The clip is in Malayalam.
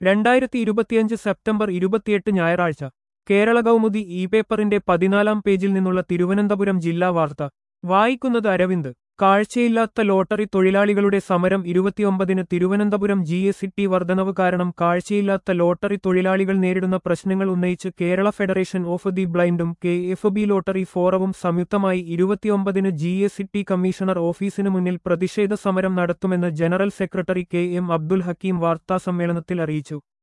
രണ്ടായിരത്തി ഇരുപത്തിയഞ്ച് സെപ്റ്റംബർ ഇരുപത്തിയെട്ട് ഞായറാഴ്ച കേരള കൗമുദി ഇ പേപ്പറിന്റെ പതിനാലാം പേജിൽ നിന്നുള്ള തിരുവനന്തപുരം ജില്ലാ വാർത്ത വായിക്കുന്നത് അരവിന്ദ് കാഴ്ചയില്ലാത്ത ലോട്ടറി തൊഴിലാളികളുടെ സമരം ഇരുപത്തിയൊമ്പതിന് തിരുവനന്തപുരം ജി എസ് സിറ്റി വർധനവ് കാരണം കാഴ്ചയില്ലാത്ത ലോട്ടറി തൊഴിലാളികൾ നേരിടുന്ന പ്രശ്നങ്ങൾ ഉന്നയിച്ച് കേരള ഫെഡറേഷൻ ഓഫ് ദി ബ്ലൈൻഡും കെ എഫ് ബി ലോട്ടറി ഫോറവും സംയുക്തമായി ഇരുപത്തിയൊമ്പതിന് ജി എസ് സിറ്റി കമ്മീഷണർ ഓഫീസിനു മുന്നിൽ പ്രതിഷേധ സമരം നടത്തുമെന്ന് general secretary K M Abdul Hakeem വാർത്താസമ്മേളനത്തിൽ അറിയിച്ചു